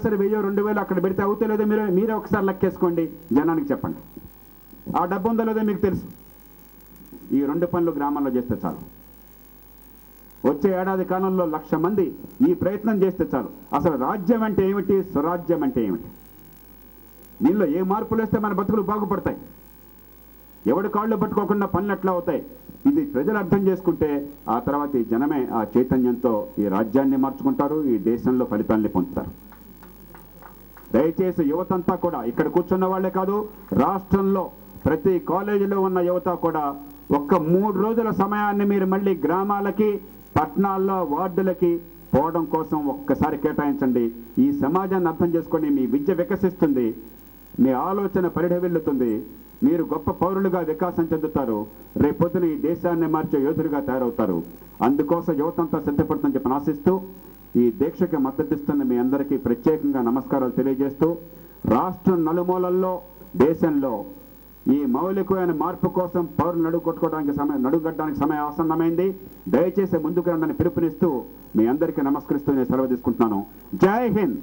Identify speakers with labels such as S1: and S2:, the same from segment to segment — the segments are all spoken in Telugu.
S1: సంవత్సరం వెయ్యో రెండు వేలు అక్కడ పెడితే అవుతే లేదో మీరు మీరే ఒకసారి లెక్కేసుకోండి జనానికి చెప్పండి ఆ డబ్బు ఉందో లేదో మీకు తెలుసు ఈ రెండు పనులు గ్రామాల్లో చేస్తే చాలు వచ్చే ఏడాది కాలంలో లక్ష మంది ఈ ప్రయత్నం చేస్తే చాలు అసలు రాజ్యం అంటే ఏమిటి స్వరాజ్యం అంటే ఏమిటి దీనిలో ఏ మార్పులు వేస్తే మన బతుకులు బాగుపడతాయి ఎవడి కాళ్ళు పట్టుకోకుండా పనులు ఎట్లా అవుతాయి ఇది ప్రజలు అర్థం చేసుకుంటే ఆ తర్వాత ఈ జనమే ఆ చైతన్యంతో ఈ రాజ్యాన్ని మార్చుకుంటారు ఈ దేశంలో ఫలితాన్ని పొందుతారు దయచేసి యువతంతా కూడా ఇక్కడ కూర్చున్న వాళ్ళే కాదు రాష్ట్రంలో ప్రతి కాలేజీలో ఉన్న యువత కూడా ఒక్క మూడు రోజుల సమయాన్ని మీరు మళ్ళీ గ్రామాలకి పట్టణాల్లో వార్డులకి పోవడం కోసం ఒక్కసారి కేటాయించండి ఈ సమాజాన్ని అర్థం చేసుకొని మీ విద్య వికసిస్తుంది మీ ఆలోచన పరిఢవిల్లుతుంది మీరు గొప్ప పౌరులుగా వికాసం చెందుతారు రేపొద్దున ఈ దేశాన్ని మార్చే యోధులుగా తయారవుతారు అందుకోసం యువతంతా సిద్ధపడుతుందని చెప్పి ఆశిస్తూ ఈ దీక్షకి మద్దతిస్తున్న మీ అందరికీ ప్రత్యేకంగా నమస్కారాలు తెలియజేస్తూ రాష్ట్రం నలుమూలల్లో దేశంలో ఈ మౌలికమైన మార్పు కోసం పౌరులు నడుగు కొట్టుకోవడానికి సమయం నడుగట్టడానికి సమయం ఆసన్నమైంది దయచేసి ముందుకు రండని పిలుపునిస్తూ మీ అందరికీ నమస్కరిస్తూ నేను సెలవు తీసుకుంటున్నాను జై హింద్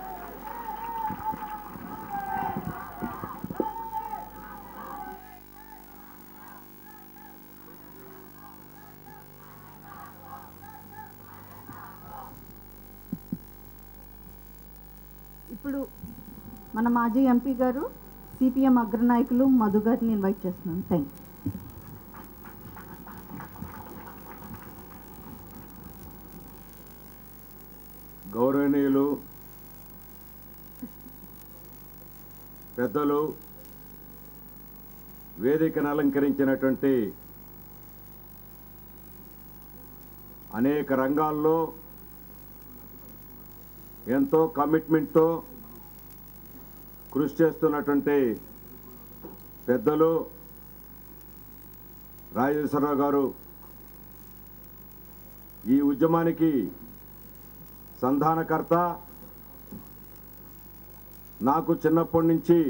S2: ఇప్పుడు మన మాజీ ఎంపీ గారు సిపిఎం అగ్రనాయకులు మధు గారిని ఇన్వైట్ చేస్తున్నాను థ్యాంక్ యూ
S3: గౌరవనీయులు పెద్దలు వేదికను అలంకరించినటువంటి అనేక రంగాల్లో ఎంతో కమిట్మెంట్తో కృషి చేస్తున్నటువంటి పెద్దలు రాజేశ్వరరావు గారు ఈ ఉద్యమానికి సంధానకర్త నాకు చిన్నప్పటి నుంచి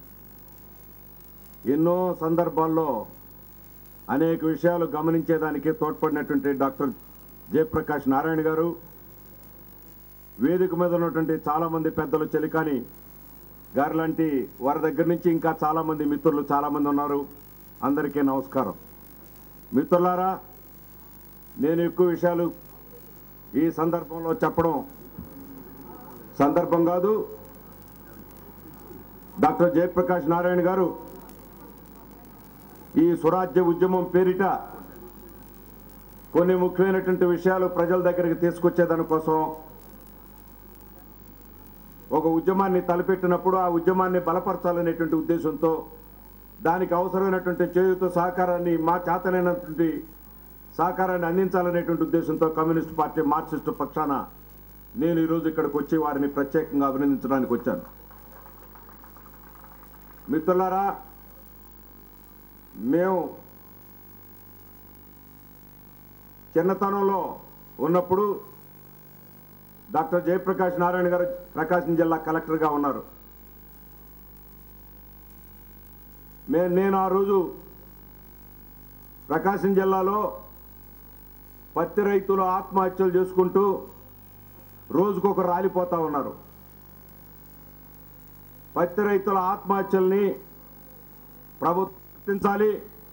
S3: ఎన్నో సందర్భాల్లో అనేక విషయాలు గమనించేదానికి తోడ్పడినటువంటి డాక్టర్ జయప్రకాష్ నారాయణ గారు వేదిక మీద ఉన్నటువంటి చాలామంది పెద్దలు చెలికాని గారు లాంటి వారి దగ్గర నుంచి ఇంకా చాలామంది మిత్రులు చాలామంది ఉన్నారు అందరికీ నమస్కారం మిత్రులారా నేను ఎక్కువ విషయాలు ఈ సందర్భంలో చెప్పడం సందర్భం కాదు డాక్టర్ జయప్రకాష్ నారాయణ గారు ఈ స్వరాజ్య ఉద్యమం పేరిట కొన్ని ముఖ్యమైనటువంటి విషయాలు ప్రజల దగ్గరికి తీసుకొచ్చేదాని కోసం ఒక ఉద్యమాన్ని తలపెట్టినప్పుడు ఆ ఉద్యమాన్ని బలపరచాలనేటువంటి ఉద్దేశంతో దానికి అవసరమైనటువంటి చేయుత సహకారాన్ని మా చేతనైనటువంటి సహకారాన్ని అందించాలనేటువంటి ఉద్దేశంతో కమ్యూనిస్ట్ పార్టీ మార్క్సిస్టు పక్షాన నేను ఈరోజు ఇక్కడికి వచ్చి వారిని ప్రత్యేకంగా అభినందించడానికి వచ్చాను మిత్రులారా మేము చిన్నతనంలో ఉన్నప్పుడు డాక్టర్ జయప్రకాష్ నారాయణ గారు ప్రకాశం జిల్లా కలెక్టర్గా ఉన్నారు మే నేను ఆ రోజు ప్రకాశం జిల్లాలో పత్తి రైతులు ఆత్మహత్యలు చేసుకుంటూ రోజుకొకరు రాలిపోతా ఉన్నారు పత్తి రైతుల ఆత్మహత్యల్ని ప్రభుత్వం గుర్తించాలి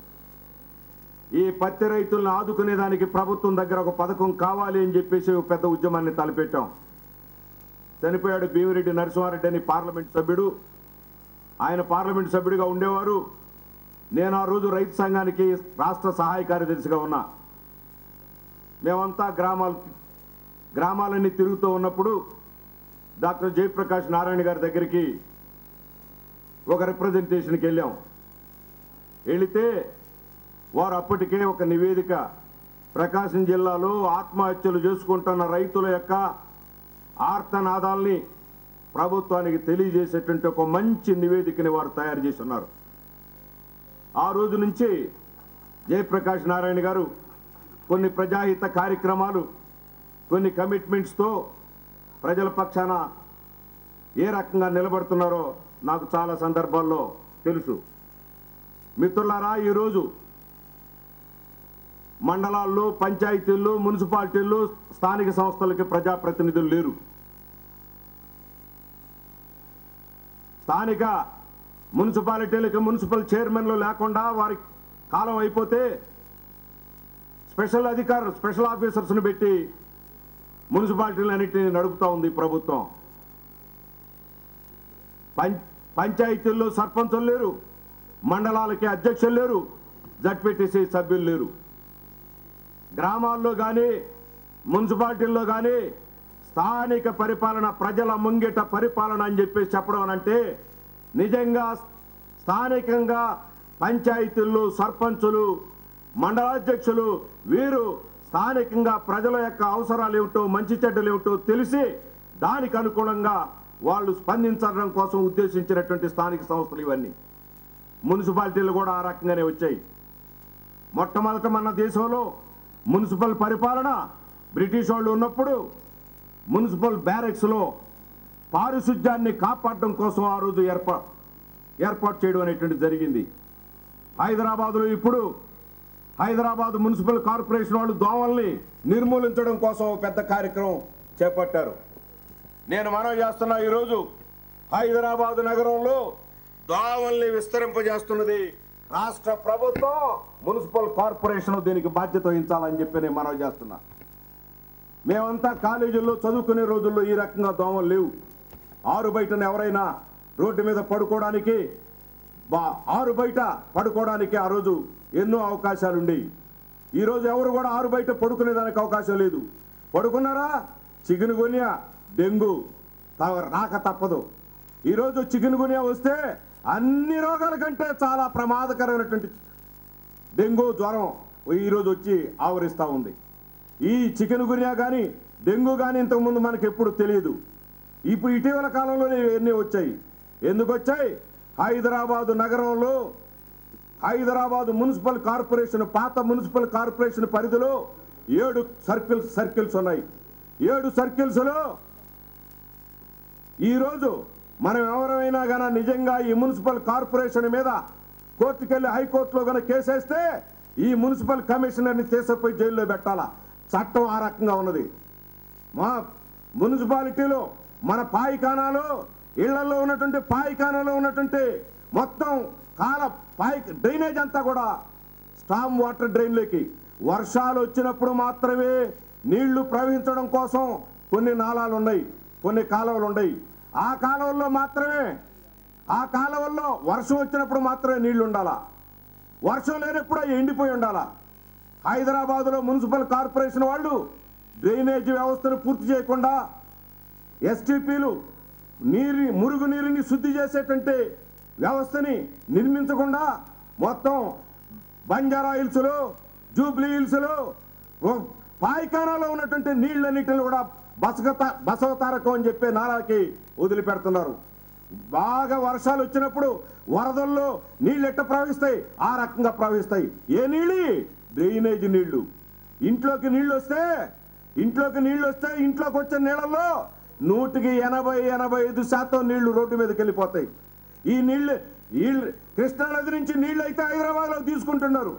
S3: ఈ పత్తి రైతులను ఆదుకునేదానికి ప్రభుత్వం దగ్గర ఒక పథకం కావాలి అని చెప్పేసి ఒక పెద్ద ఉద్యమాన్ని తలపెట్టాం చనిపోయాడు భీమిరెడ్డి నరసింహారెడ్డి అని పార్లమెంట్ సభ్యుడు ఆయన పార్లమెంట్ సభ్యుడిగా ఉండేవారు నేను ఆ రోజు రైతు సంఘానికి రాష్ట్ర సహాయ కార్యదర్శిగా ఉన్నా మేమంతా గ్రామాలు గ్రామాలన్నీ తిరుగుతూ ఉన్నప్పుడు డాక్టర్ జయప్రకాష్ నారాయణ గారి దగ్గరికి ఒక రిప్రజెంటేషన్కి వెళ్ళాం వెళితే వారు అప్పటికే ఒక నివేదిక ప్రకాశం జిల్లాలో ఆత్మహత్యలు చేసుకుంటున్న రైతుల యొక్క ఆర్తనాదాల్ని ప్రభుత్వానికి తెలియజేసేటువంటి ఒక మంచి నివేదికని వారు తయారు చేసి ఉన్నారు ఆ రోజు నుంచి జయప్రకాష్ నారాయణ గారు కొన్ని ప్రజాహిత కార్యక్రమాలు కొన్ని కమిట్మెంట్స్తో ప్రజల పక్షాన ఏ రకంగా నిలబడుతున్నారో నాకు చాలా సందర్భాల్లో తెలుసు మిత్రులారా ఈరోజు మండలాల్లో పంచాయతీల్లో మున్సిపాలిటీల్లో స్థానిక సంస్థలకి ప్రజాప్రతినిధులు లేరు స్థానిక మున్సిపాలిటీలకి మున్సిపల్ చైర్మన్లు లేకుండా వారి కాలం అయిపోతే స్పెషల్ అధికారులు స్పెషల్ ఆఫీసర్స్ని పెట్టి మున్సిపాలిటీలన్నింటినీ నడుపుతా ఉంది ప్రభుత్వం పం పంచాయతీల్లో సర్పంచులు లేరు మండలాలకి అధ్యక్షులు లేరు జడ్పీటీసీ సభ్యులు లేరు గ్రామాల్లో కానీ మున్సిపాలిటీల్లో కానీ స్థానిక పరిపాలన ప్రజల ముంగిట పరిపాలన అని చెప్పేసి చెప్పడం అంటే నిజంగా స్థానికంగా పంచాయతీల్లో సర్పంచులు మండలాధ్యక్షులు వీరు స్థానికంగా ప్రజల యొక్క అవసరాలు ఏమిటో మంచి చెడ్డలు ఏమిటో తెలిసి దానికి అనుగుణంగా వాళ్ళు స్పందించడం కోసం ఉద్దేశించినటువంటి స్థానిక సంస్థలు ఇవన్నీ మున్సిపాలిటీలు కూడా ఆ రకంగానే వచ్చాయి మొట్టమొదట మన దేశంలో మున్సిపల్ పరిపాలన బ్రిటిష్ వాళ్ళు ఉన్నప్పుడు మున్సిపల్ బ్యారెక్స్లో పారిశుధ్యాన్ని కాపాడడం కోసం ఆ రోజు ఏర్పా ఏర్పాటు చేయడం అనేటువంటి జరిగింది హైదరాబాదులో ఇప్పుడు హైదరాబాద్ మున్సిపల్ కార్పొరేషన్ వాళ్ళు దోమల్ని నిర్మూలించడం కోసం ఒక పెద్ద కార్యక్రమం చేపట్టారు నేను మనం చేస్తున్న ఈరోజు హైదరాబాద్ నగరంలో దోమల్ని విస్తరింపజేస్తున్నది రాష్ట్ర ప్రభుత్వం మున్సిపల్ కార్పొరేషన్ దీనికి బాధ్యత వహించాలని చెప్పి నేను మనవి చేస్తున్నా మేమంతా కాలేజీల్లో చదువుకునే రోజుల్లో ఈ రకంగా దోమలు లేవు ఆరు బయటను ఎవరైనా రోడ్డు మీద పడుకోవడానికి బా ఆరు బయట పడుకోవడానికి ఆ రోజు ఎన్నో అవకాశాలు ఉండేవి ఈరోజు ఎవరు కూడా ఆరు బయట పడుకునేదానికి అవకాశం లేదు పడుకున్నారా చిగునుగునియా డెంగు త- రాక తప్పదు ఈరోజు చిగునుగునియా వస్తే అన్ని రోగాల కంటే చాలా ప్రమాదకరమైనటువంటి డెంగ్యూ జ్వరం ఈరోజు వచ్చి ఆవరిస్తూ ఉంది ఈ చికెన్ గురియా కానీ డెంగ్యూ కానీ ఇంతకుముందు మనకు ఎప్పుడు తెలియదు ఇప్పుడు ఇటీవల కాలంలోనే ఇవన్నీ వచ్చాయి ఎందుకు వచ్చాయి హైదరాబాదు నగరంలో హైదరాబాద్ మున్సిపల్ కార్పొరేషన్ పాత మున్సిపల్ కార్పొరేషన్ పరిధిలో ఏడు సర్కిల్స్ సర్కిల్స్ ఉన్నాయి ఏడు సర్కిల్స్లో ఈరోజు మనం ఎవరైనా గన నిజంగా ఈ మున్సిపల్ కార్పొరేషన్ మీద కోర్టుకెళ్ళి హైకోర్టులో గన కేసేస్తే ఈ మున్సిపల్ కమిషనర్ని తీసుకుపోయి జైల్లో పెట్టాలా చట్టం ఆ రకంగా ఉన్నది మా మున్సిపాలిటీలో మన పాయిఖానాలో ఇళ్లలో ఉన్నటువంటి పాయిఖానాలో ఉన్నటువంటి మొత్తం కాల పాయి డ్రైనేజ్ అంతా కూడా స్టామ్ వాటర్ డ్రైన్లోకి వర్షాలు వచ్చినప్పుడు మాత్రమే నీళ్లు ప్రవహించడం కోసం కొన్ని నాలాలు ఉన్నాయి కొన్ని కాలువలు ఉన్నాయి ఆ కాలువల్లో మాత్రమే ఆ కాలువల్లో వర్షం వచ్చినప్పుడు మాత్రమే నీళ్లు ఉండాలా వర్షం లేనప్పుడు అవి ఎండిపోయి ఉండాలా హైదరాబాదులో మున్సిపల్ కార్పొరేషన్ వాళ్ళు డ్రైనేజ్ వ్యవస్థను పూర్తి చేయకుండా ఎస్టీపీలు నీరు మురుగు నీరుని శుద్ధి చేసేటువంటి వ్యవస్థని నిర్మించకుండా మొత్తం బంజారా హిల్స్లో జూబ్లీ హిల్స్లో ఓ- పాయిఖానాలో ఉన్నటువంటి నీళ్ళన్నిటిని కూడా బసగత బసవతారకం అని చెప్పే నారాకి వదిలిపెడుతున్నారు బాగా వర్షాలు వచ్చినప్పుడు వరదల్లో నీళ్ళు ఎట్ట ప్రవహిస్తాయి ఆ రకంగా ప్రవహిస్తాయి ఏ నీళ్ళు డ్రైనేజ్ నీళ్లు ఇంట్లోకి నీళ్ళు వస్తే ఇంట్లోకి నీళ్ళు వస్తే ఇంట్లోకి వచ్చే నీళ్ళల్లో నూటికి ఎనభై ఎనభై ఐదు శాతం నీళ్లు రోడ్డు మీదకి వెళ్ళిపోతాయి ఈ నీళ్లు వీళ్ళు కృష్ణానది నుంచి నీళ్ళు అయితే హైదరాబాద్లో తీసుకుంటున్నారు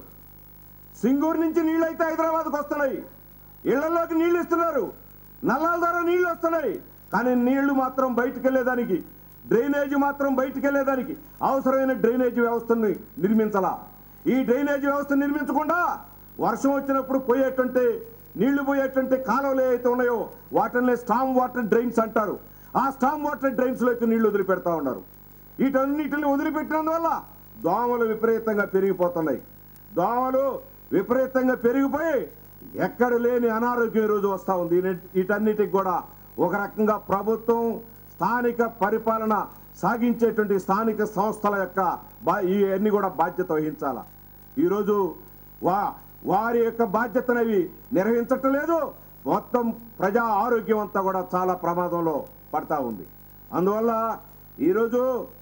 S3: సింగూరు నుంచి నీళ్ళు అయితే హైదరాబాద్కు వస్తున్నాయి ఇళ్లలోకి నీళ్లు ఇస్తున్నారు నల్లాల ద్వారా నీళ్లు వస్తున్నాయి కానీ నీళ్లు మాత్రం బయటికి వెళ్ళేదానికి డ్రైనేజ్ మాత్రం బయటికి వెళ్ళేదానికి అవసరమైన డ్రైనేజ్ వ్యవస్థని నిర్మించాలా ఈ డ్రైనేజ్ వ్యవస్థ నిర్మించకుండా వర్షం వచ్చినప్పుడు పోయేటువంటి నీళ్లు పోయేటువంటి కాలువలు ఏవైతే ఉన్నాయో వాటిని స్టామ్ వాటర్ డ్రైన్స్ అంటారు ఆ స్టామ్ వాటర్ డ్రైన్స్లోకి నీళ్లు వదిలిపెడతా ఉన్నారు వీటన్నిటిని వదిలిపెట్టినందువల్ల దోమలు విపరీతంగా పెరిగిపోతున్నాయి దోమలు విపరీతంగా పెరిగిపోయి ఎక్కడ లేని అనారోగ్యం ఈ రోజు వస్తూ ఉంది ఈ- వీటన్నిటికి కూడా ఒక రకంగా ప్రభుత్వం స్థానిక పరిపాలన సాగించేటువంటి స్థానిక సంస్థల యొక్క బా ఇవన్నీ కూడా బాధ్యత వహించాల ఈరోజు వా వారి యొక్క బాధ్యతనవి నిర్వహించటం లేదు మొత్తం ప్రజా ఆరోగ్యం అంతా కూడా చాలా ప్రమాదంలో పడతా ఉంది అందువల్ల ఈరోజు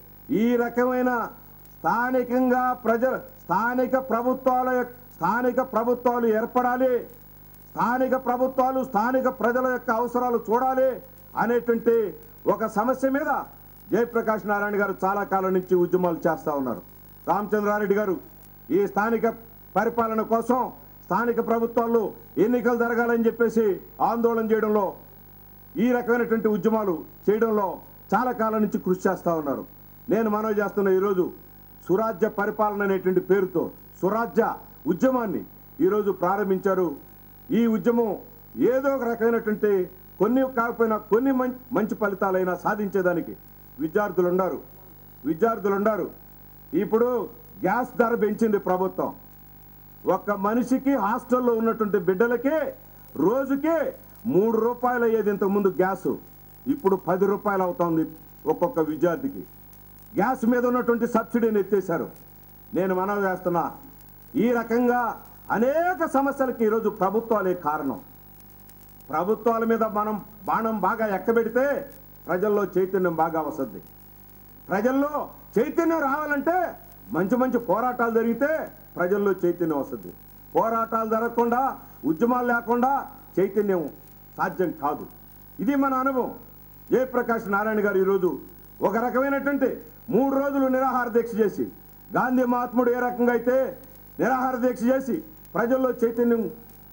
S3: ఈ రకమైన స్థానికంగా ప్రజ స్థానిక ప్రభుత్వాల యొక్క- స్థానిక ప్రభుత్వాలు ఏర్పడాలి స్థానిక ప్రభుత్వాలు స్థానిక ప్రజల యొక్క అవసరాలు చూడాలి అనేటువంటి ఒక సమస్య మీద జయప్రకాష్ నారాయణ గారు చాలా కాలం నుంచి ఉద్యమాలు చేస్తూ ఉన్నారు రామచంద్రారెడ్డి గారు ఈ స్థానిక పరిపాలన కోసం స్థానిక ప్రభుత్వాల్లో ఎన్నికలు జరగాలని చెప్పేసి ఆందోళన చేయడంలో ఈ రకమైనటువంటి ఉద్యమాలు చేయడంలో చాలా కాలం నుంచి కృషి చేస్తూ ఉన్నారు నేను మనవి చేస్తున్న ఈరోజు సురాజ్య పరిపాలన అనేటువంటి పేరుతో సురాజ్య ఉద్యమాన్ని ఈరోజు ప్రారంభించారు ఈ ఉద్యమం ఏదో ఒక రకమైనటువంటి కొన్ని కాకపోయినా కొన్ని మంచి మంచి ఫలితాలైనా సాధించేదానికి విద్యార్థులు ఉన్నారు విద్యార్థులు ఉన్నారు ఇప్పుడు గ్యాస్ ధర పెంచింది ప్రభుత్వం ఒక్క మనిషికి హాస్టల్లో ఉన్నటువంటి బిడ్డలకి రోజుకి మూడు రూపాయలు అయ్యేది ఇంతకుముందు గ్యాసు ఇప్పుడు పది రూపాయలు అవుతుంది ఒక్కొక్క విద్యార్థికి గ్యాస్ మీద ఉన్నటువంటి సబ్సిడీని ఎత్తేశారు నేను మనవి చేస్తున్నా ఈ రకంగా అనేక సమస్యలకి ఈరోజు ప్రభుత్వాలే కారణం ప్రభుత్వాల మీద మనం బాణం బాగా ఎక్కబెడితే ప్రజల్లో చైతన్యం బాగా వస్తుంది ప్రజల్లో చైతన్యం రావాలంటే మంచి మంచి పోరాటాలు జరిగితే ప్రజల్లో చైతన్యం వస్తుంది పోరాటాలు జరగకుండా ఉద్యమాలు లేకుండా చైతన్యం సాధ్యం కాదు ఇది మన అనుభవం జయప్రకాష్ నారాయణ గారు ఈరోజు ఒక రకమైనటువంటి మూడు రోజులు నిరాహార దీక్ష చేసి గాంధీ మహాత్ముడు ఏ రకంగా అయితే నిరాహార దీక్ష చేసి ప్రజల్లో చైతన్యం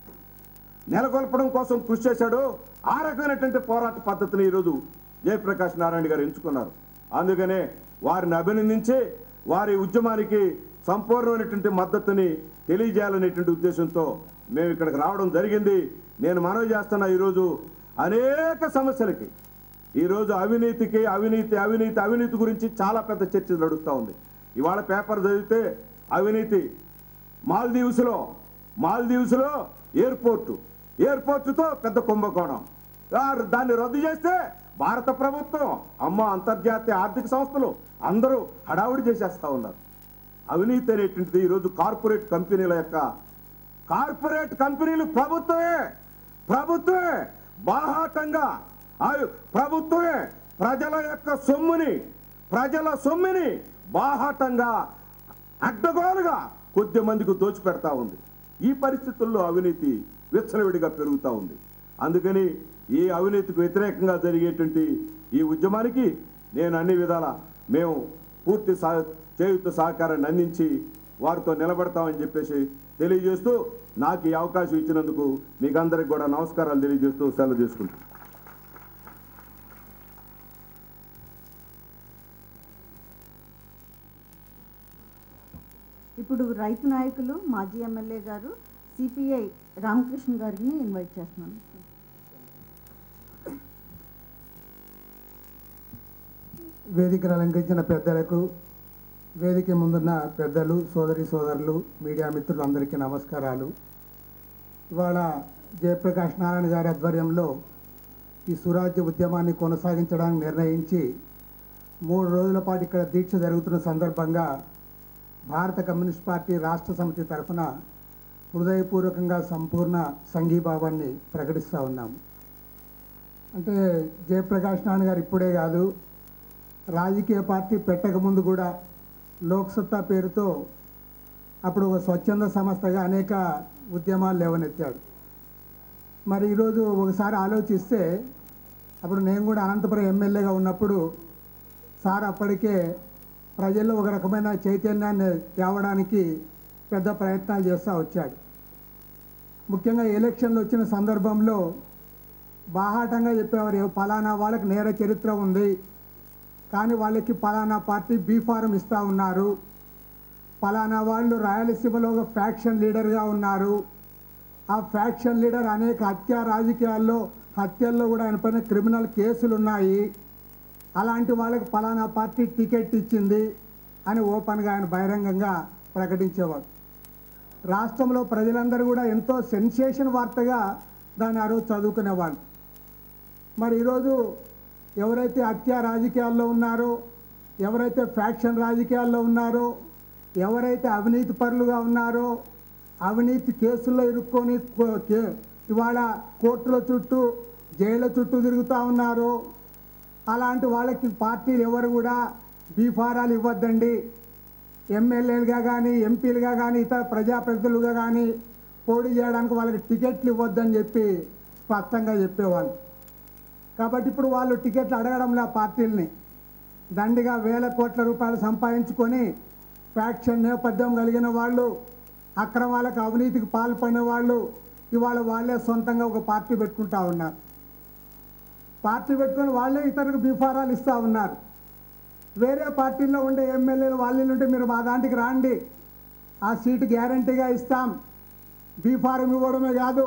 S3: నెలకొల్పడం కోసం కృషి చేశాడో ఆ రకమైనటువంటి పోరాట పద్ధతిని ఈరోజు జయప్రకాష్ నారాయణ గారు ఎంచుకున్నారు అందుకనే వారిని అభినందించి వారి ఉద్యమానికి సంపూర్ణమైనటువంటి మద్దతుని తెలియజేయాలనేటువంటి ఉద్దేశంతో మేము ఇక్కడికి రావడం జరిగింది నేను మనవి చేస్తున్న ఈరోజు అనేక సమస్యలకి ఈరోజు అవినీతికి అవినీతి అవినీతి అవినీతి గురించి చాలా పెద్ద చర్చ నడుస్తూ ఉంది ఇవాళ పేపర్ చదివితే అవినీతి మాల్దీవ్స్లో మాల్దీవ్స్లో ఎయిర్పోర్టు ఎయిర్పోర్టుతో పెద్ద కుంభకోణం ఆ, దాన్ని రద్దు చేస్తే భారత ప్రభుత్వం అమ్మ అంతర్జాతీయ ఆర్థిక సంస్థలు అందరూ హడావుడి చేసేస్తా ఉన్నారు అవినీతి అనేటువంటిది ఈరోజు కార్పొరేట్ కంపెనీల యొక్క కార్పొరేట్ కంపెనీలు ప్రభుత్వమే ప్రభుత్వమే బాహాటంగా ఆ- ప్రభుత్వమే ప్రజల యొక్క సొమ్ముని ప్రజల సొమ్ముని బాహాటంగా అడ్డగోలుగా కొద్ది మందికి దోచిపెడతా ఉంది ఈ పరిస్థితుల్లో అవినీతి విచ్చలవిడిగా పెరుగుతూ ఉంది అందుకని ఈ అవినీతికి వ్యతిరేకంగా జరిగేటువంటి ఈ ఉద్యమానికి నేను అన్ని విధాల మేము పూర్తి సహ చేయుత సహకారాన్ని అందించి వారితో నిలబడతామని చెప్పేసి తెలియజేస్తూ నాకు ఈ అవకాశం ఇచ్చినందుకు మీకు అందరికి కూడా నమస్కారాలు తెలియజేస్తూ సెలవు తీసుకుంటాను
S2: ఇప్పుడు రైతు నాయకులు మాజీ ఎమ్మెల్యే గారు సిపిఐ రామకృష్ణ గారిని ఇన్వైట్ చేస్తున్నాను
S4: వేదికను అలంకరించిన పెద్దలకు వేదిక ముందున్న పెద్దలు సోదరి సోదరులు మీడియా మిత్రులందరికీ నమస్కారాలు ఇవాళ జయప్రకాష్ నారాయణ గారి ఆధ్వర్యంలో ఈ సురాజ్య ఉద్యమాన్ని కొనసాగించడానికి నిర్ణయించి మూడు రోజుల పాటు ఇక్కడ దీక్ష జరుగుతున్న సందర్భంగా భారత కమ్యూనిస్ట్ పార్టీ రాష్ట్ర సమితి తరఫున హృదయపూర్వకంగా సంపూర్ణ సంఘీభావాన్ని ప్రకటిస్తూ ఉన్నాము అంటే జయప్రకాష్ నారాయణ గారు ఇప్పుడే కాదు రాజకీయ పార్టీ పెట్టకముందు కూడా లోక్సత్తా పేరుతో అప్పుడు ఒక స్వచ్ఛంద సంస్థగా అనేక ఉద్యమాలు లేవనెత్తాడు మరి ఈరోజు ఒకసారి ఆలోచిస్తే అప్పుడు నేను కూడా అనంతపురం ఎమ్మెల్యేగా ఉన్నప్పుడు సార్ అప్పటికే ప్రజల్లో ఒక రకమైన చైతన్యాన్ని తేవడానికి పెద్ద ప్రయత్నాలు చేస్తూ వచ్చాడు ముఖ్యంగా ఎలక్షన్లు వచ్చిన సందర్భంలో బాహాటంగా చెప్పేవారు "ఏ ఫలానా వాళ్ళకి నేర చరిత్ర ఉంది కానీ వాళ్ళకి ఫలానా పార్టీ బీ ఫారం ఇస్తూ ఉన్నారు ఫలానా వాళ్ళు రాయలసీమలో ఒక ఫ్యాక్షన్ లీడర్గా ఉన్నారు ఆ ఫ్యాక్షన్ లీడర్ అనేక హత్య రాజకీయాల్లో హత్యల్లో కూడా ఆయన పైన క్రిమినల్ కేసులు ఉన్నాయి అలాంటి వాళ్ళకి ఫలానా పార్టీ టికెట్ ఇచ్చింది అని ఓపెన్గా ఆయన బహిరంగంగా ప్రకటించేవాడు రాష్ట్రంలో ప్రజలందరూ కూడా ఎంతో సెన్సేషన్ వార్తగా దాన్ని ఆ రోజు చదువుకునేవాళ్ళు మరి ఈరోజు ఎవరైతే హత్య రాజకీయాల్లో ఉన్నారో ఎవరైతే ఫ్యాక్షన్ రాజకీయాల్లో ఉన్నారో ఎవరైతే అవినీతి పరులుగా ఉన్నారో అవినీతి కేసుల్లో ఇరుక్కొని కో- కే- ఇవాళ కోర్టుల చుట్టూ జైళ్ళ చుట్టూ తిరుగుతూ ఉన్నారో అలాంటి వాళ్ళకి పార్టీలు ఎవరు కూడా బీఫారాలు ఇవ్వద్దండి ఎమ్మెల్యేలుగా కానీ ఎంపీలుగా కానీ ఇతర ప్రజాప్రతినిధులుగా కానీ పోటీ చేయడానికి వాళ్ళకి టికెట్లు ఇవ్వద్దని చెప్పి స్పష్టంగా చెప్పేవాళ్ళు కాబట్టి ఇప్పుడు వాళ్ళు టికెట్లు అడగడంలో ఆ పార్టీలని దండిగా వేల కోట్ల రూపాయలు సంపాదించుకొని ఫ్యాక్షన్ నేపథ్యం కలిగిన వాళ్ళు అక్రమాలకు అవినీతికి పాల్పడిన వాళ్ళు ఇవాళ వాళ్ళే సొంతంగా ఒక పార్టీ పెట్టుకుంటా ఉన్నారు పార్టీ పెట్టుకొని వాళ్ళే ఇతరులకు బీఫారాలు ఇస్తూ ఉన్నారు వేరే పార్టీల్లో ఉండే ఎమ్మెల్యేలు వాళ్ళు ఉంటే మీరు మా దాంటికి రాండి ఆ సీటు గ్యారంటీగా ఇస్తాం బీ ఫారం ఇవ్వడమే కాదు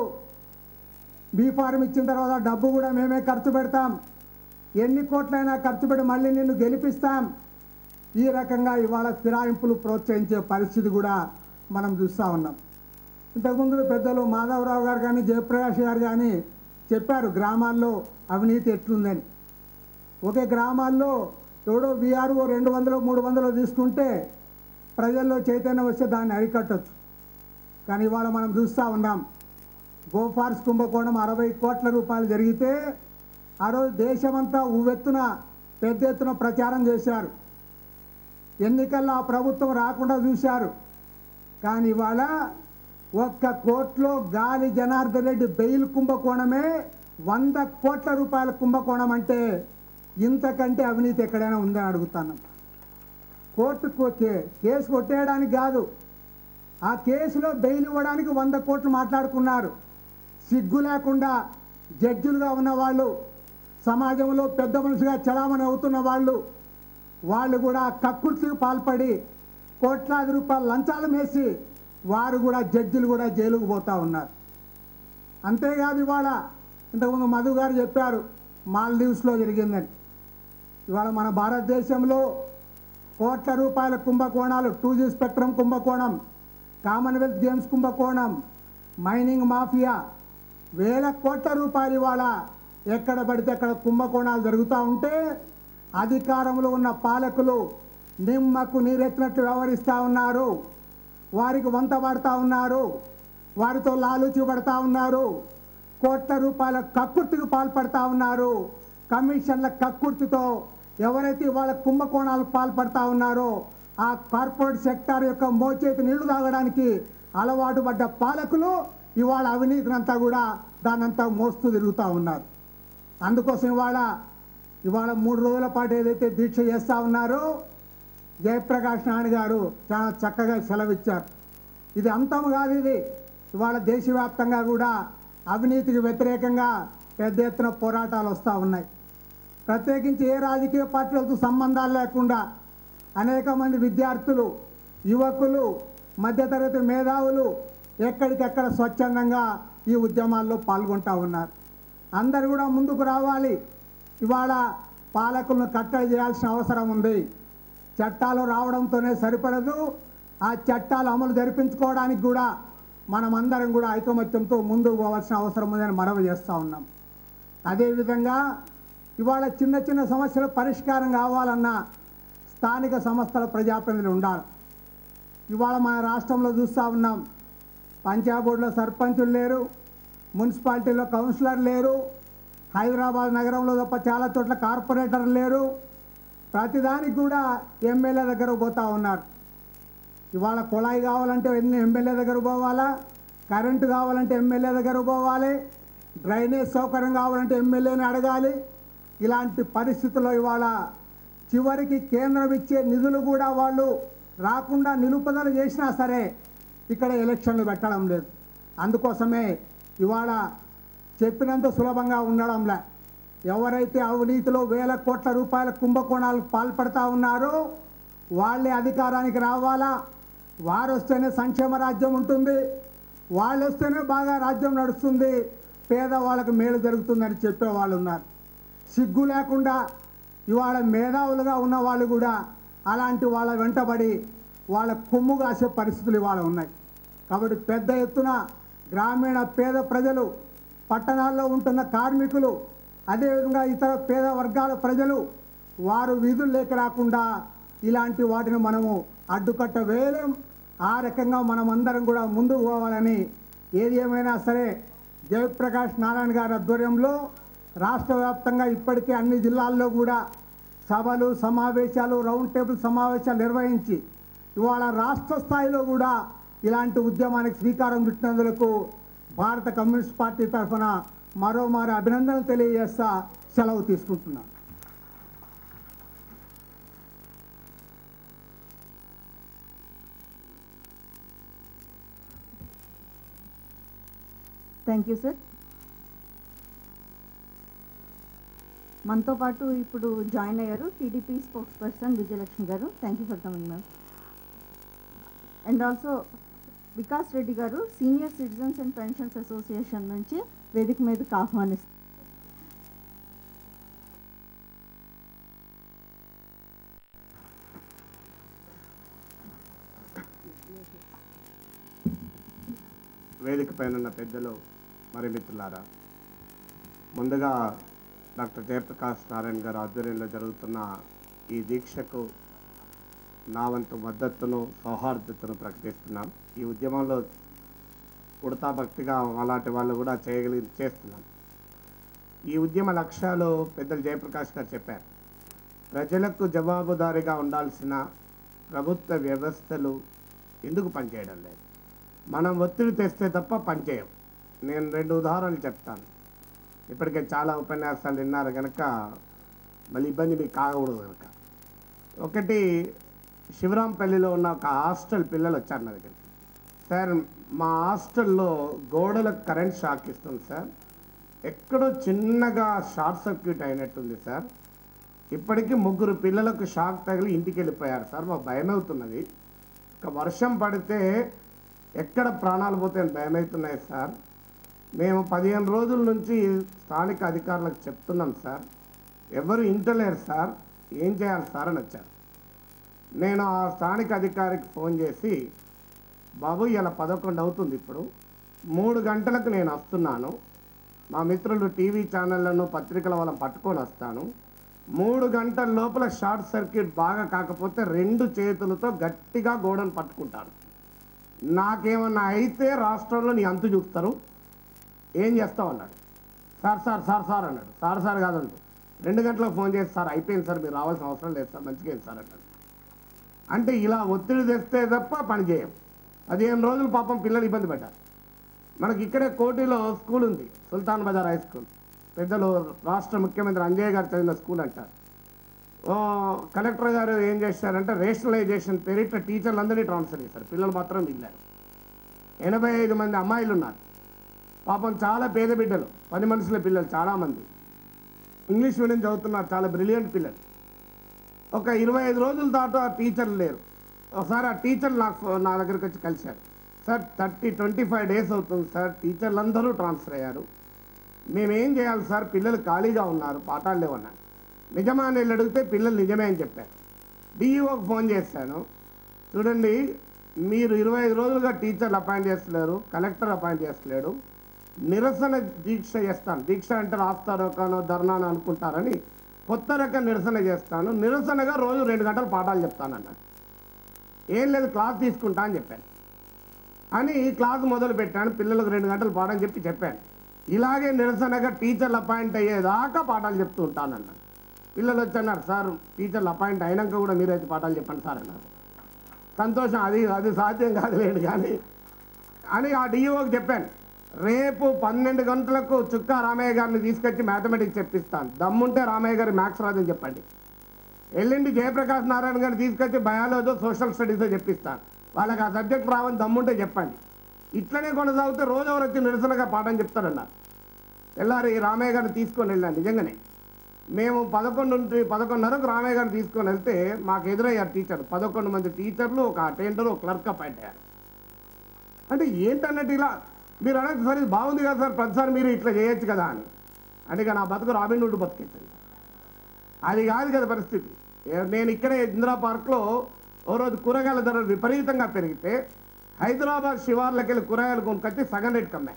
S4: బీ ఫారం ఇచ్చిన తర్వాత డబ్బు కూడా మేమే ఖర్చు పెడతాం ఎన్ని కోట్లైనా ఖర్చు పెట్టి మళ్ళీ నిన్ను గెలిపిస్తాం ఈ రకంగా ఇవాళ ఫిరాయింపులు ప్రోత్సహించే పరిస్థితి కూడా మనం చూస్తూ ఉన్నాం ఇంతకుముందు పెద్దలు మాధవరావు గారు కానీ జయప్రకాష్ గారు కానీ చెప్పారు గ్రామాల్లో అవినీతి ఎట్లుందని ఒకే గ్రామాల్లో ఎవడో విఆర్ఓ రెండు వందలు మూడు వందలు తీసుకుంటే ప్రజల్లో చైతన్యం వస్తే దాన్ని అరికట్టచ్చు కానీ ఇవాళ మనం చూస్తూ ఉన్నాం గోఫార్స్ కుంభకోణం అరవై కోట్ల రూపాయలు జరిగితే ఆ రోజు దేశమంతా ఉవ్వెత్తున పెద్ద ఎత్తున ప్రచారం చేశారు ఎన్నికల్లో ఆ ప్రభుత్వం రాకుండా చూశారు కానీ ఇవాళ ఒక్క కోట్లో గాలి జనార్దన్ రెడ్డి బెయిల్ కుంభకోణమే వంద కోట్ల రూపాయల కుంభకోణం అంటే ఇంతకంటే అవినీతి ఎక్కడైనా ఉందని అడుగుతాను కోర్టు కో- కే- కేసు కొట్టేయడానికి కాదు ఆ కేసులో బెయిల్ ఇవ్వడానికి వంద కోట్లు మాట్లాడుకున్నారు సిగ్గు లేకుండా జడ్జిలుగా ఉన్న వాళ్ళు సమాజంలో పెద్ద మనుషుగా చలామణి అవుతున్న వాళ్ళు వాళ్ళు కూడా కక్కుర్తికి పాల్పడి కోట్లాది రూపాయలు లంచాలు వేసి వారు కూడా జడ్జిలు కూడా జైలుకు పోతా ఉన్నారు అంతేకాదు ఇవాళ ఇంతకుముందు మధు గారు చెప్పారు మాల్దీవ్స్లో జరిగిందని ఇవాళ మన భారతదేశంలో కోట్ల రూపాయల కుంభకోణాలు టూ జీ స్పెక్ట్రమ్ కుంభకోణం కామన్వెల్త్ గేమ్స్ కుంభకోణం మైనింగ్ మాఫియా వేల కోట్ల రూపాయలు ఇవాళ ఎక్కడ పడితే అక్కడ కుంభకోణాలు జరుగుతూ ఉంటే అధికారంలో ఉన్న పాలకులు నిమ్మకు నీరెత్తినట్లు వ్యవహరిస్తూ ఉన్నారు వారికి వంత పడతా ఉన్నారు వారితో లాలూచి పడతా ఉన్నారు కోట్ల రూపాయల కక్కుర్తికి పాల్పడతా ఉన్నారు కమిషన్ల కక్కుర్తితో ఎవరైతే వాళ్ళ కుంభకోణాలకు పాల్పడతా ఉన్నారో ఆ కార్పొరేట్ సెక్టార్ యొక్క మోచేతి నీళ్లు తాగడానికి అలవాటు పడ్డ పాలకులు ఇవాళ అవినీతినంతా కూడా దానంతా మోస్తూ తిరుగుతూ ఉన్నారు అందుకోసం ఇవాళ ఇవాళ మూడు రోజుల పాటు ఏదైతే దీక్ష చేస్తూ ఉన్నారో జయప్రకాష్ నాయుడు గారు చాలా చక్కగా సెలవిచ్చారు ఇది అంతం కాదు ఇది ఇవాళ దేశవ్యాప్తంగా కూడా అవినీతికి వ్యతిరేకంగా పెద్ద ఎత్తున పోరాటాలు వస్తూ ఉన్నాయి ప్రత్యేకించి ఏ రాజకీయ పార్టీలతో సంబంధాలు లేకుండా అనేక మంది విద్యార్థులు యువకులు మధ్యతరగతి మేధావులు ఎక్కడికెక్కడ స్వచ్ఛందంగా ఈ ఉద్యమాల్లో పాల్గొంటూ ఉన్నారు అందరు కూడా ముందుకు రావాలి ఇవాళ పాలకులను కట్టడి చేయాల్సిన అవసరం ఉంది చట్టాలు రావడంతోనే సరిపడదు ఆ చట్టాలు అమలు జరిపించుకోవడానికి కూడా మనం అందరం కూడా ఐకమత్యంతో ముందుకు పోవాల్సిన అవసరం ఉందని మనవి చేస్తూ ఉన్నాం అదేవిధంగా ఇవాళ చిన్న చిన్న సమస్యల పరిష్కారం కావాలన్నా స్థానిక సంస్థల ప్రజాప్రతినిధులు ఉండాలి ఇవాళ మన రాష్ట్రంలో చూస్తూ ఉన్నాం పంచాయత్ బోర్డులో సర్పంచులు లేరు మున్సిపాలిటీలో కౌన్సిలర్ లేరు హైదరాబాద్ నగరంలో తప్ప చాలా చోట్ల కార్పొరేటర్ లేరు ప్రతిదానికి కూడా ఎమ్మెల్యే దగ్గర పోతూ ఉన్నారు ఇవాళ కుళాయి కావాలంటే ఎన్ని ఎమ్మెల్యే దగ్గర పోవాలా కరెంటు కావాలంటే ఎమ్మెల్యే దగ్గర పోవాలి డ్రైనేజ్ సౌకర్యం కావాలంటే ఎమ్మెల్యేని అడగాలి ఇలాంటి పరిస్థితుల్లో ఇవాళ చివరికి కేంద్రం ఇచ్చే నిధులు కూడా వాళ్ళు రాకుండా నిలుపుదల చేసినా సరే ఇక్కడ ఎలక్షన్లు పెట్టడం లేదు అందుకోసమే ఇవాళ చెప్పినంత సులభంగా ఉండడంలే ఎవరైతే అవినీతిలో వేల కోట్ల రూపాయల కుంభకోణాలకు పాల్పడతా ఉన్నారో వాళ్ళే అధికారానికి రావాలా వారు వస్తేనే సంక్షేమ రాజ్యం ఉంటుంది వాళ్ళు వస్తేనే బాగా రాజ్యం నడుస్తుంది పేదవాళ్ళకు మేలు జరుగుతుందని చెప్పే వాళ్ళు ఉన్నారు సిగ్గు లేకుండా ఇవాళ మేధావులుగా ఉన్న వాళ్ళు కూడా అలాంటి వాళ్ళ వెంటబడి వాళ్ళ కొమ్ము కాసే పరిస్థితులు ఇవాళ ఉన్నాయి కాబట్టి పెద్ద ఎత్తున గ్రామీణ పేద ప్రజలు పట్టణాల్లో ఉంటున్న కార్మికులు అదేవిధంగా ఇతర పేద వర్గాల ప్రజలు వారు వీధులు లేక రాకుండా ఇలాంటి వాటిని మనము అడ్డుకట్ట వేయలేం ఆ రకంగా మనం అందరం కూడా ముందుకు పోవాలని ఏది ఏమైనా సరే జయప్రకాష్ నారాయణ గారి ఆధ్వర్యంలో రాష్ట్ర వ్యాప్తంగా ఇప్పటికే అన్ని జిల్లాల్లో కూడా సభలు సమావేశాలు రౌండ్ టేబుల్ సమావేశాలు నిర్వహించి ఇవాళ రాష్ట్ర స్థాయిలో కూడా ఇలాంటి ఉద్యమానికి శ్రీకారం చుట్టినందుకు భారత కమ్యూనిస్ట్ పార్టీ తరఫున మరోమారు అభినందనలు తెలియజేస్తా సెలవు తీసుకుంటున్నాను
S2: థ్యాంక్ యూ సార్ మనతో పాటు ఇప్పుడు జాయిన్ అయ్యారు TDP spokes spokesperson Vijayalakshmi garu thank you for coming ma'am and also Vikas Reddy garu senior citizens and pensions association నుంచి వేదిక మీదకి ఆహ్వానిస్తారు
S5: వేదిక పైన ఉన్న పెద్దలు మరి మిత్రులారా ముందుగా డాక్టర్ జయప్రకాష్ నారాయణ గారి ఆధ్వర్యంలో జరుగుతున్న ఈ దీక్షకు నా వంతు మద్దతును సౌహార్దతను ప్రకటిస్తున్నాం ఈ ఉద్యమంలో ఉడతా భక్తిగా అలాంటి వాళ్ళు కూడా చేయగలిగి చేస్తున్నాం ఈ ఉద్యమ లక్ష్యాలు పెద్దలు జయప్రకాష్ గారు చెప్పారు ప్రజలకు జవాబుదారీగా ఉండాల్సిన ప్రభుత్వ వ్యవస్థలు ఎందుకు పనిచేయడం లేదు మనం ఒత్తిడి తెస్తే తప్ప పనిచేయం నేను రెండు ఉదాహరణలు చెప్తాను ఇప్పటికే చాలా ఉపన్యాసాలు విన్నారు కనుక మళ్ళీ ఇబ్బంది మీకు కాకూడదు కనుక ఒకటి శివరాంపల్లిలో ఉన్న ఒక హాస్టల్ పిల్లలు వచ్చారు నా దగ్గరికి సార్ మా హాస్టల్లో గోడలకు కరెంట్ షాక్ ఇస్తుంది సార్ ఎక్కడో చిన్నగా షార్ట్ సర్క్యూట్ అయినట్టుంది సార్ ఇప్పటికీ ముగ్గురు పిల్లలకు షాక్ తగిలి ఇంటికి వెళ్ళిపోయారు సార్ మా భయం అవుతున్నది ఇక వర్షం పడితే ఎక్కడ ప్రాణాలు పోతాయని భయం అవుతున్నాయి సార్ మేము పదిహేను రోజుల నుంచి స్థానిక అధికారులకు చెప్తున్నాం సార్ ఎవరు ఇంటలేరు సార్ ఏం చేయాలి సార్ అని వచ్చారు నేను ఆ స్థానిక అధికారికి ఫోన్ చేసి బాబు ఇలా పదకొండు అవుతుంది ఇప్పుడు మూడు గంటలకు నేను వస్తున్నాను మా మిత్రులు టీవీ ఛానళ్లను పత్రికల వాళ్ళని పట్టుకొని వస్తాను మూడు గంటల లోపల షార్ట్ సర్క్యూట్ బాగా కాకపోతే రెండు చేతులతో గట్టిగా గోడను పట్టుకుంటాను నాకేమన్నా అయితే రాష్ట్రంలో నీ అంతు చూస్తారు ఏం చేస్తావు అన్నాడు సార్ సార్ సార్ సార్ అన్నాడు సార్ సార్ కాదండి రెండు గంటలకు ఫోన్ చేసి సార్ అయిపోయింది సార్ మీరు రావాల్సిన అవసరం లేదు సార్ మంచిగా అయింది సార్ అన్నాడు అంటే ఇలా ఒత్తిడి తెస్తే తప్ప పని చేయం పదిహేను రోజులు పాపం పిల్లలు ఇబ్బంది పడ్డారు మనకి ఇక్కడే కోటిలో స్కూల్ ఉంది సుల్తాన్ బజార్ హై స్కూల్ పెద్దలు రాష్ట్ర ముఖ్యమంత్రి అంజయ్ గారు చదివిన స్కూల్ అంటారు ఓ కలెక్టర్ గారు ఏం చేశారంటే రేషనలైజేషన్ పేరిట టీచర్లు అందరినీ ట్రాన్స్ఫర్ చేశారు పిల్లలు మాత్రం మిగిలారు ఎనభై ఐదు మంది అమ్మాయిలు ఉన్నారు పాపం చాలా పేద బిడ్డలు పని మనుషుల పిల్లలు చాలామంది ఇంగ్లీష్ మీడియం చదువుతున్నారు చాలా బ్రిలియంట్ పిల్లలు ఒక ఇరవై ఐదు రోజుల దాకా ఆ టీచర్లు లేరు ఒకసారి ఆ టీచర్లు నాకు ఫో- నా దగ్గరికి వచ్చి కలిశారు sir thirty twenty five days అవుతుంది సార్ టీచర్లు అందరూ ట్రాన్స్ఫర్ అయ్యారు మేమేం చేయాలి సార్ పిల్లలు ఖాళీగా ఉన్నారు పాఠాలు లేవన్నారు నిజమా అని వెళ్ళి అడిగితే పిల్లలు నిజమే అని చెప్పారు డిఈఓకి ఫోన్ చేశాను చూడండి మీరు ఇరవై ఐదు రోజులుగా టీచర్లు అపాయింట్ చేస్తలేరు కలెక్టర్ అపాయింట్ చేస్తలేడు నిరసన దీక్ష చేస్తాను దీక్ష అంటే రాస్తారోకానో ధర్నానో అనుకుంటారని కొత్త రకం నిరసన చేస్తాను నిరసనగా రోజు రెండు గంటలు పాఠాలు చెప్తాను అన్నాడు ఏం లేదు క్లాస్ తీసుకుంటా అని చెప్పాను అని క్లాస్ మొదలు పెట్టాను పిల్లలకు రెండు గంటలు పాఠం చెప్పి చెప్పాను ఇలాగే నిరసనగా టీచర్లు అపాయింట్ అయ్యేదాకా పాఠాలు చెప్తూ ఉంటాను అన్నాడు పిల్లలు వచ్చి అన్నారు సార్ టీచర్లు అపాయింట్ అయినాక కూడా మీరైతే పాఠాలు చెప్పండి సార్ అన్నారు సంతోషం అది అది సాధ్యం కాదులేండి కానీ అని ఆ డిఈఓకి చెప్పాను రేపు పన్నెండు గంటలకు చుక్కా రామయ్య గారిని తీసుకొచ్చి మ్యాథమెటిక్స్ చెప్పిస్తాను దమ్ముంటే రామయ్య గారి మ్యాథ్స్ రాదని చెప్పండి ఎల్లుండి జయప్రకాష్ నారాయణ గారిని తీసుకొచ్చి బయాలజీ సోషల్ స్టడీస్ చెప్పిస్తాను వాళ్ళకి ఆ సబ్జెక్ట్ రావని దమ్ముంటే చెప్పండి ఇట్లనే కొనసాగితే రోజు ఎవరు వచ్చి నిరసనగా పాఠం చెప్తారన్నారు తెల్లారి రామయ్య గారిని తీసుకొని వెళ్ళాను నిజంగానే మేము పదకొండు నుండి పదకొండున్నరకు రామయ్య గారిని తీసుకొని వెళ్తే మాకు ఎదురయ్యారు టీచర్ పదకొండు మంది టీచర్లు ఒక అటెండర్ ఒక క్లర్క్ అపాయింట్ అయ్యారు అంటే ఏంటన్నట్టు ఇలా మీరు అనేది సరే ఇది బాగుంది కదా సార్ ప్రతిసారి మీరు ఇట్లా చేయొచ్చు కదా అని అంటే ఇక నా బతుకు రాబిన్ హుడ్ బతికింది అది కాదు కదా పరిస్థితి ఏ- నేను ఇక్కడే ఇందిరా పార్క్లో ఓ రోజు కూరగాయల ధరలు విపరీతంగా పెరిగితే హైదరాబాద్ శివార్లకి వెళ్ళి కూరగాయలు కొనుక్కొచ్చి సగం రేటుకి అమ్మాయి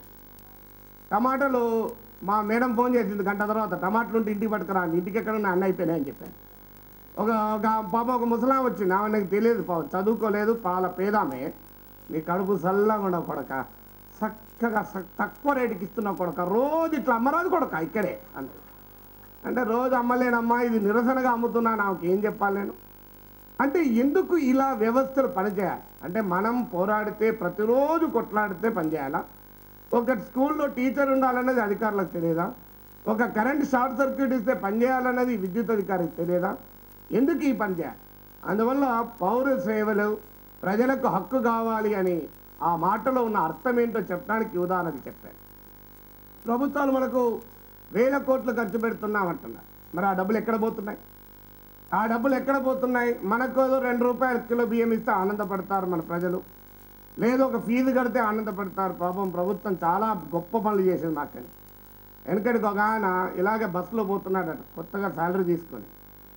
S5: టమాటాలు మా మేడం ఫోన్ చేసింది గంట తర్వాత టమాటాలు ఉంటే ఇంటికి పట్టుకురా అని. ఇంటికి ఎక్కడ ఉన్న అన్న అయిపోయినాయి అని చెప్పాను ఒక ఒక పాప ఒక ముసలాం వచ్చింది ఆమె నాకు తెలియదు పాపం చదువుకోలేదు పాల పేదామే నీ కడుపు చల్లగా ఉండవు కొడక చక్కగా స- తక్కువ రేటుకి ఇస్తున్నావు కొడక రోజు ఇట్లా అమ్మరాదు కొడక ఇక్కడే అన్నది అంటే రోజు అమ్మలేనమ్మా ఇది నిరసనగా అమ్ముతున్నా నాకు ఏం చెప్పాలి నేను అంటే ఎందుకు ఇలా వ్యవస్థలు పనిచేయాలి అంటే మనం పోరాడితే ప్రతిరోజు కొట్లాడితే పనిచేయాలా ఒక స్కూల్లో టీచర్ ఉండాలన్నది అధికారులకు తెలియదా ఒక కరెంట్ షార్ట్ సర్క్యూట్ ఇస్తే పనిచేయాలన్నది విద్యుత్ అధికారికి తెలియదా ఎందుకు ఈ పని చేయాలి అందువల్ల పౌర సేవలు ప్రజలకు హక్కు కావాలి అని ఆ మాటలో ఉన్న అర్థం ఏంటో చెప్పడానికి ఉదాహరణకి చెప్పాను ప్రభుత్వాలు మనకు వేల కోట్లు ఖర్చు పెడుతున్నామంటున్నారు మరి ఆ డబ్బులు ఎక్కడ పోతున్నాయి ఆ డబ్బులు ఎక్కడ పోతున్నాయి మనకు ఏదో రెండు రూపాయలు కిలో బియ్యం ఇస్తే ఆనందపడతారు మన ప్రజలు లేదు ఒక ఫీజు కడితే ఆనందపడతారు పాపం ప్రభుత్వం చాలా గొప్ప పనులు చేసింది మాకని వెనకడికి ఒక ఆయన ఇలాగే బస్సులో పోతున్నాడట కొత్తగా శాలరీ తీసుకొని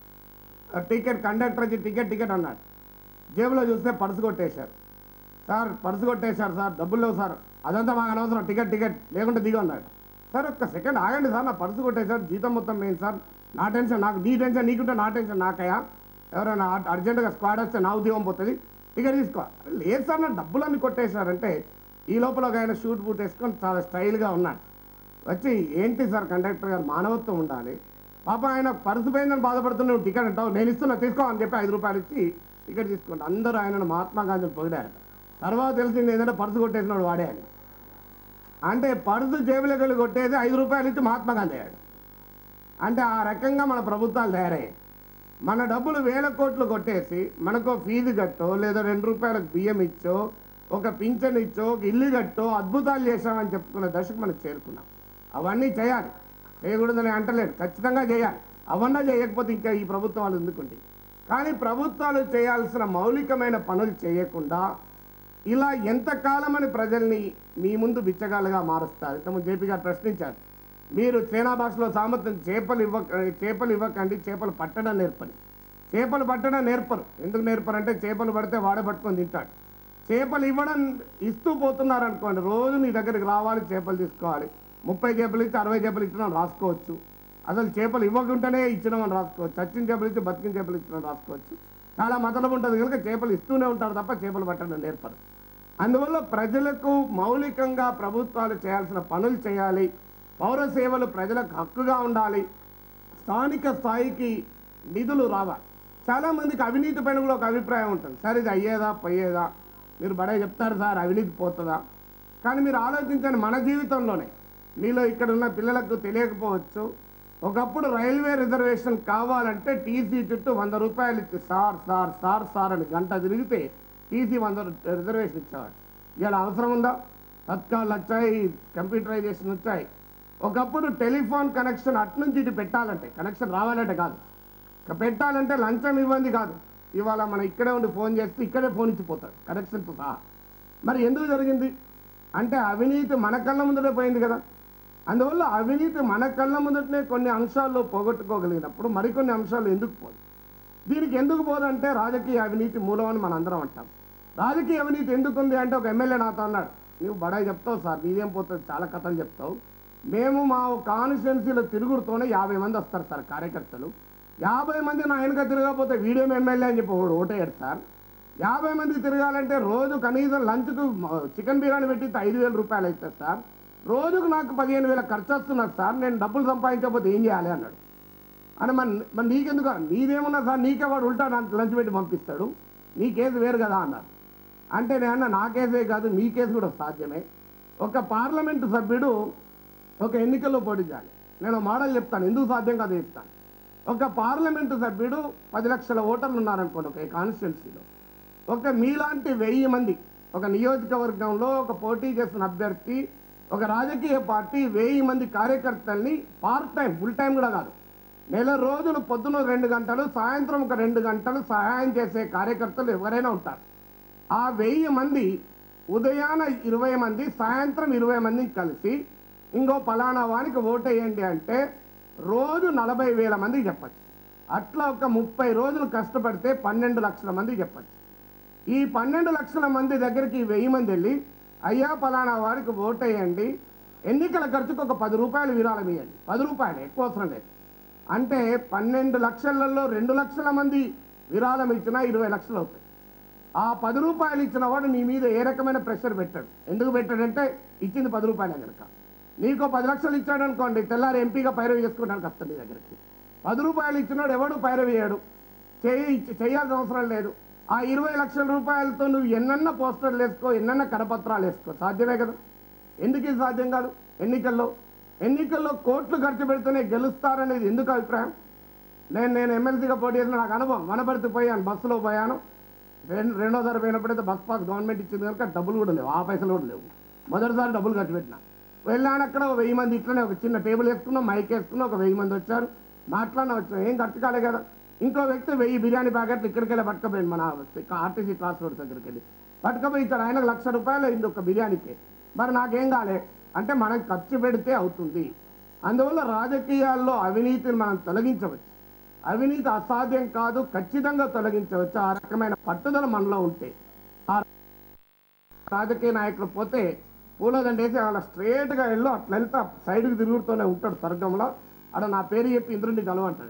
S5: ఆ టికెట్ కండక్టర్ వచ్చి టికెట్ టికెట్ అన్నాడు జేబులో చూస్తే పర్సు కొట్టేశారు సార్ పర్సు కొట్టేశారు సార్ డబ్బులు లేవు సార్ అదంతా మాకు అనవసరం టికెట్ టికెట్ లేకుంటే దిగి అన్నాడు సార్ ఒక్క సెకండ్ ఆగండి సార్ నా పర్సు కొట్టేశారు జీతం మొత్తం మెయిన్ సార్ నా టెన్షన్ నాకు నీ టెన్షన్ నీకుంటే నా టెన్షన్ నాకయ్యా ఎవరైనా అర్- అర్జెంటుగా స్క్వాడ్ వస్తే నా ఉద్యోగం పోతుంది టికెట్ తీసుకో లేదు సార్ నా డబ్బులన్నీ కొట్టేశారంటే ఈ లోపల ఒక ఆయన షూట్ బూట్ వేసుకొని చాలా స్టైల్గా ఉన్నాడు వచ్చి ఏంటి సార్ కండక్టర్ గారు మానవత్వం ఉండాలి పాప ఆయన పర్సు పోయిందని బాధపడుతున్న నువ్వు టికెట్ అంటావు నేను ఇస్తున్నా తీసుకో అని చెప్పి ఐదు రూపాయలు ఇచ్చి టికెట్ తీసుకోండి అందరూ ఆయనను మహాత్మా గాంధీ పొగిడారు తర్వాత తెలిసింది ఏంటంటే పర్సు కొట్టేసినాడు వాడే అని అంటే పర్సు జేబులోకి వెళ్ళి కొట్టేసి ఐదు రూపాయలు ఇచ్చి మహాత్మా గాంధీ అయ్యాడు అంటే ఆ రకంగా మన ప్రభుత్వాలు తయారయ్యాయి మన డబ్బులు వేల కోట్లు కొట్టేసి మనకు ఫీజు కట్టో లేదా రెండు రూపాయలకు బియ్యం ఇచ్చో ఒక పింఛన్ ఇచ్చో ఒక ఇల్లు కట్టో అద్భుతాలు చేశామని చెప్పుకునే దశకు మనం చేరుకున్నాం అవన్నీ చేయాలి చేయకూడదని అంటలేదు ఖచ్చితంగా చేయాలి అవన్నా చేయకపోతే ఇంకా ఈ ప్రభుత్వాలు ఎందుకుండి కానీ ప్రభుత్వాలు చేయాల్సిన మౌలికమైన పనులు చేయకుండా ఇలా ఎంతకాలమని ప్రజల్ని మీ ముందు బిచ్చగాలుగా మారుస్తారు ఇంతకుముందు జేపీ గారు ప్రశ్నించారు మీరు చైనా భాషలో సామర్థ్యం చేపలు ఇవ్వ చేపలు ఇవ్వకండి చేపలు పట్టడం నేర్పని చేపలు పట్టడం నేర్పరు ఎందుకు నేర్పరు అంటే చేపలు పడితే వాడే పట్టుకొని తింటాడు చేపలు ఇవ్వడం ఇస్తూ పోతున్నారు అనుకోండి రోజు నీ దగ్గరికి రావాలి చేపలు తీసుకోవాలి ముప్పై చేపలు ఇచ్చి అరవై చేపలు ఇచ్చినా రాసుకోవచ్చు అసలు చేపలు ఇవ్వకుండానే ఇచ్చినామని రాసుకోవచ్చు చచ్చిన చేపలు ఇచ్చి బతికిన చేపలు ఇచ్చినా రాసుకోవచ్చు చాలా మతలం ఉంటుంది కనుక చేపలు ఇస్తూనే ఉంటారు తప్ప చేపలు పట్టడం నేర్పరు అందువల్ల ప్రజలకు మౌలికంగా ప్రభుత్వాలు చేయాల్సిన పనులు చేయాలి పౌర సేవలు ప్రజలకు హక్కుగా ఉండాలి స్థానిక స్థాయికి నిధులు రావాలి చాలామందికి అవినీతి పైన కూడా ఒక అభిప్రాయం ఉంటుంది సార్ ఇది అయ్యేదా పోయేదా మీరు బడే చెప్తారు సార్ అవినీతి పోతుందా కానీ మీరు ఆలోచించండి మన జీవితంలోనే మీలో ఇక్కడ ఉన్న పిల్లలకు తెలియకపోవచ్చు ఒకప్పుడు రైల్వే రిజర్వేషన్ కావాలంటే టీసీ చుట్టూ వంద రూపాయలు ఇచ్చి సార్ సార్ సార్ సార్ అని గంట తిరిగితే టీసీ వంద రిజర్వేషన్ ఇచ్చేవాడు ఇలా అవసరం ఉందా తత్కాలు వచ్చాయి కంప్యూటరైజేషన్ వచ్చాయి ఒకప్పుడు టెలిఫోన్ కనెక్షన్ అట్నుంచి ఇటు పెట్టాలంటే కనెక్షన్ రావాలంటే కాదు ఇక పెట్టాలంటే లంచం ఇవ్వండి కాదు ఇవాళ మనం ఇక్కడే ఉండి ఫోన్ చేస్తే ఇక్కడే ఫోన్ ఇచ్చిపోతాడు కనెక్షన్తో సహా మరి ఎందుకు జరిగింది అంటే అవినీతి మన కళ్ళ ముందరే పోయింది కదా అందువల్ల అవినీతి మన కళ్ళ ముందటనే కొన్ని అంశాల్లో పోగొట్టుకోగలిగినప్పుడు మరికొన్ని అంశాలు ఎందుకు పోదు దీనికి ఎందుకు పోదంటే రాజకీయ అవినీతి మూలం అని మనం అందరం అంటాం రాజకీయ అవినీతి ఎందుకు ఉంది అంటే ఒక ఎమ్మెల్యే నాతో అన్నాడు నువ్వు బడాయి చెప్తావు సార్ నీదేం పోతుంది చాలా కథలు చెప్తావు మేము మా కాన్స్టిట్యున్సీలో తిరుగుడుతోనే యాభై మంది వస్తారు సార్ కార్యకర్తలు యాభై మంది నా వెనుక తిరగకపోతే వీడియో ఎమ్మెల్యే అని చెప్పి ఒకడు ఓటేయడు సార్ యాభై మంది తిరగాలంటే రోజు కనీసం లంచ్కు చికెన్ బిర్యానీ పెట్టితే ఐదు వేల రూపాయలు అవుతుంది సార్ రోజుకు నాకు పదిహేను వేల ఖర్చు వస్తున్నది సార్ నేను డబ్బులు సంపాదించకపోతే ఏం చేయాలి అన్నాడు అని మరి మరి నీకెందుకు నీదేమున్నా సార్ నీకే వాడు ఉల్టా నాకు లంచ్ పెట్టి పంపిస్తాడు నీ కేసు వేరు కదా అన్నారు అంటే నేను అన్న నా కేసే కాదు మీ కేసు కూడా సాధ్యమే ఒక పార్లమెంటు సభ్యుడు ఒక ఎన్నికల్లో పోటీ చేయాలి నేను మోడల్ చెప్తాను ఎందుకు సాధ్యం కాదు చెప్తాను ఒక పార్లమెంటు సభ్యుడు పది లక్షల ఓటర్లు ఉన్నారనుకోండి ఒక కాన్స్టిట్యున్సీలో ఒక మీలాంటి వెయ్యి మంది ఒక నియోజకవర్గంలో ఒక పోటీ చేసిన అభ్యర్థి ఒక రాజకీయ పార్టీ వెయ్యి మంది కార్యకర్తల్ని పార్ట్ టైం ఫుల్ టైం కూడా కాదు నెల రోజులు పొద్దున రెండు గంటలు సాయంత్రం ఒక రెండు గంటలు సహాయం చేసే కార్యకర్తలు ఎవరైనా ఉంటారు ఆ వెయ్యి మంది ఉదయాన ఇరవై మంది సాయంత్రం ఇరవై మందిని కలిసి ఇంకో పలానా వానికి ఓటేయండి అంటే రోజు నలభై వేల మందికి చెప్పచ్చు అట్లా ఒక ముప్పై రోజులు కష్టపడితే పన్నెండు లక్షల మందికి చెప్పచ్చు ఈ పన్నెండు లక్షల మంది దగ్గరికి ఈ వెయ్యి మంది వెళ్ళి అయ్యా పలానా వారికి ఓటేయండి ఎన్నికల ఖర్చుకు ఒక పది రూపాయలు విరాళం ఇవ్వండి పది రూపాయలు ఎక్కువ అవసరం లేదు అంటే పన్నెండు లక్షలలో రెండు లక్షల మంది విరాళం ఇచ్చినా ఇరవై లక్షలు అవుతాయి ఆ పది రూపాయలు ఇచ్చిన వాడు నీ మీద ఏ రకమైన ప్రెషర్ పెట్టాడు ఎందుకు పెట్టాడంటే ఇచ్చింది పది రూపాయలే కనుక నీకు పది లక్షలు ఇచ్చాడు అనుకోండి తెల్లారి ఎంపీగా పైరవి చేసుకోవడానికి వస్తుంది నీ దగ్గరికి పది రూపాయలు ఇచ్చినాడు ఎవడు పైరవి చేయడు చేయి చేయాల్సిన అవసరం లేదు ఆ ఇరవై లక్షల రూపాయలతో నువ్వు ఎన్నన్న పోస్టర్లు వేసుకో ఎన్నన్న కరపత్రాలు వేసుకో సాధ్యమే కదా ఎందుకు ఇది సాధ్యం కాదు ఎన్నికల్లో ఎన్నికల్లో కోట్లు ఖర్చు పెడితేనే గెలుస్తారనేది ఎందుకు అభిప్రాయం నేను నేను ఎమ్మెల్సీగా పోటీ చేసిన నాకు అనుభవం వనపర్తి పోయాను బస్సులో పోయాను రెండు రెండోసారి పోయినప్పుడైతే బస్ పాస్ గవర్నమెంట్ ఇచ్చింది కనుక డబ్బులు కూడా లేవు ఆ పైసలు కూడా లేవు మొదటిసారి డబ్బులు ఖర్చు పెట్టిన వెళ్ళాను అక్కడ ఒక వెయ్యి మంది ఇట్లనే ఒక చిన్న టేబుల్ వేసుకున్నాం మైక్ వేసుకున్నాం ఒక వెయ్యి మంది వచ్చారు
S6: మాట్లాడిన వచ్చిన ఏం ఖర్చు కాలే కదా ఇంకో వ్యక్తి వెయ్యి బిర్యానీ ప్యాకెట్లు ఇక్కడికి వెళ్ళి పట్టుకపోయింది మన ఆర్టీసీ క్లాస్ రోడ్ దగ్గరికి వెళ్ళి పట్టుకపోయి ఇచ్చాడు ఆయనకు లక్ష రూపాయలు అయింది ఒక బిర్యానీకి మరి నాకేం కాలే అంటే మనం ఖర్చు పెడితే అవుతుంది అందువల్ల రాజకీయాల్లో అవినీతిని మనం తొలగించవచ్చు అవినీతి అసాధ్యం కాదు ఖచ్చితంగా తొలగించవచ్చు ఆ రకమైన పట్టుదల మనలో ఉంటే ఆ రాజకీయ నాయకులు పోతే పూలదండ వేసి అలా స్ట్రేట్గా వెళ్ళు అట్లా వెళ్తా సైడ్కి తిరుగుతూనే ఉంటాడు స్వర్గంలో అక్కడ నా పేరు చెప్పి ఇంద్రుడిని కలవంటాడు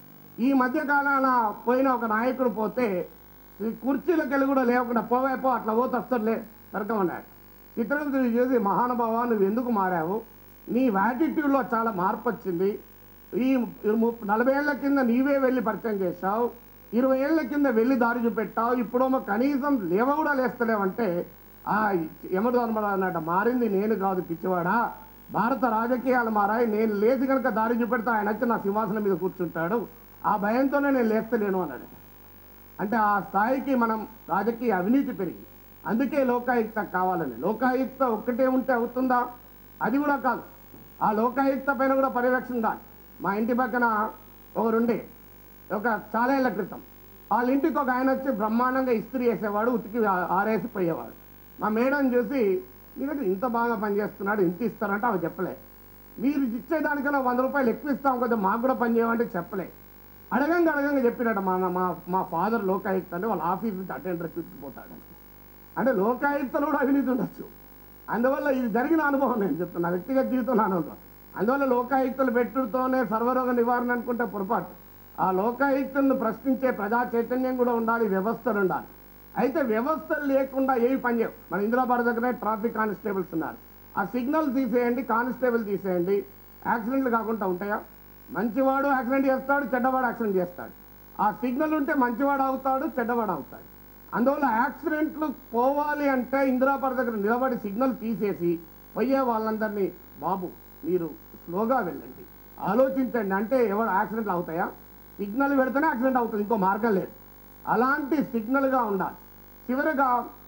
S6: ఈ మధ్య కాలాన పోయిన ఒక నాయకుడు పోతే ఈ కుర్చీలకు వెళ్ళి కూడా లేకుండా పోవేపో అట్లా పోతే వస్తాడులే స్వర్గం అన్నాడు చిత్రగుప్తుడు చేసి మహానుభావ నువ్వు ఎందుకు మారావు నీ యాటిట్యూడ్లో చాలా మార్పు వచ్చింది ఈ ము- నలభై ఏళ్ల కింద నీవే వెళ్ళి పరిచయం చేశావు ఇరవై ఏళ్ల కింద వెళ్ళి దారి చూపెట్టావు ఇప్పుడేమో కనీసం లేవ కూడా లేస్తలేవంటే ఆ యమడు అన్నమాట మారింది నేను కాదు పిచ్చివాడా భారత రాజకీయాలు మారాయి నేను లేచి కనుక దారి చూపెడితే ఆయన వచ్చి నా సింహాసనం మీద కూర్చుంటాడు ఆ భయంతోనే నేను లేస్తలేను అన్నాడు అంటే ఆ స్థాయికి మనం రాజకీయ అవినీతి పెరిగి అందుకే లోకాయుక్త కావాలని లోకాయుక్త ఒక్కటే ఉంటే అవుతుందా అది కూడా కాదు ఆ లోకాయుక్త పైన కూడా పర్యవేక్షణ కాదు మా ఇంటి పక్కన ఒకరుండే ఒక చాలా ఏళ్ల క్రితం వాళ్ళ ఇంటికి ఒక ఆయన వచ్చి బ్రహ్మాండంగా ఇస్త్రీ వేసేవాడు ఉతికి ఆ- ఆరేసి పోయేవాడు మా మేడం చూసి మీరు ఇంత బాగా పనిచేస్తున్నాడు ఇంత ఇస్తారంటే ఆమె చెప్పలే మీరు ఇచ్చేదానికన్నా వంద రూపాయలు ఎక్కువ ఇస్తాం కొంచెం మాకు కూడా పని చేయమంటే చెప్పలే అడగంగా అడగంగా చెప్పినట్ట మా మా మా ఫాదర్ లోకాయుక్త అంటే వాళ్ళ ఆఫీస్ నుంచి అటెండర్ తీసుకుపోతాడు అంటే లోకాయుక్తలు కూడా అవినీతి ఉండొచ్చు అందువల్ల ఇది జరిగిన అనుభవం నేను చెప్తున్నా వ్యక్తిగత జీవితంలో అనుభవం అందువల్ల లోకాయుక్తలు పెట్టుడుతోనే సర్వరోగ నివారణ అనుకుంటే పొరపాటు ఆ లోకాయుక్తులను ప్రశ్నించే ప్రజా చైతన్యం కూడా ఉండాలి వ్యవస్థలు ఉండాలి అయితే వ్యవస్థలు లేకుండా ఏవి పనిచేయవు మన ఇందిరాబాద్ దగ్గర ట్రాఫిక్ కానిస్టేబుల్స్ ఉన్నారు ఆ సిగ్నల్ తీసేయండి కానిస్టేబుల్ తీసేయండి యాక్సిడెంట్లు కాకుండా ఉంటాయా మంచివాడు యాక్సిడెంట్ చేస్తాడు చెడ్డవాడు యాక్సిడెంట్ చేస్తాడు ఆ సిగ్నల్ ఉంటే మంచివాడు అవుతాడు చెడ్డవాడు అవుతాడు అందువల్ల యాక్సిడెంట్లు పోవాలి అంటే ఇందిరాబాద్ దగ్గర నిలబడి సిగ్నల్ తీసేసి పోయే వాళ్ళందరినీ బాబు మీరు స్లోగా వెళ్ళండి ఆలోచించండి అంటే ఎవరు యాక్సిడెంట్లు అవుతాయా సిగ్నల్ పెడితేనే యాక్సిడెంట్ అవుతుంది ఇంకో మార్గం లేదు అలాంటి సిగ్నల్గా ఉండాలి చివరిగా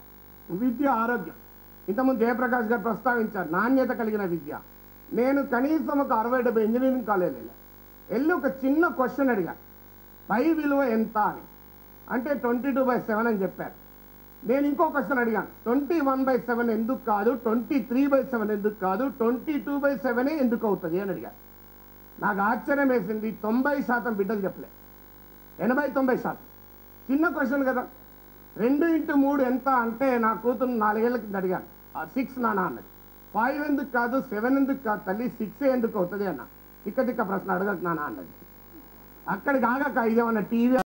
S6: విద్య ఆరోగ్యం ఇంతకుముందు జయప్రకాష్ గారు ప్రస్తావించారు నాణ్యత కలిగిన విద్య నేను కనీసం ఒక అరవై డెబ్బై ఇంజనీరింగ్ కాలేజీలో వెళ్ళి ఒక చిన్న క్వశ్చన్ అడిగాను పై విలువ ఎంత అని అంటే ట్వంటీ టూ బై సెవెన్ అని చెప్పారు నేను ఇంకో క్వశ్చన్ అడిగాను ట్వంటీ వన్ బై సెవెన్ ఎందుకు కాదు ట్వంటీ త్రీ బై సెవెన్ ఎందుకు కాదు ట్వంటీ టూ బై సెవెనే ఎందుకు అవుతుంది అని అడిగాను నాకు ఆశ్చర్యం వేసింది తొంభై శాతం బిడ్డలు చెప్పలే ఎనభై తొంభై శాతం చిన్న క్వశ్చన్ కదా రెండు ఇంటూ మూడు ఎంత అంటే నా కూతురు నాలుగేళ్ల కింద అడిగాను సిక్స్ నాన్న అన్నది ఫైవ్ ఎందుకు కాదు సెవెన్ ఎందుకు కాదు తల్లి సిక్స్ ఎందుకు అవుతుంది అన్న తిక్క తిక్క ప్రశ్న అడగకు నాన్న అన్నది అక్కడికి ఆగాక ఇదేమన్నా టీవీ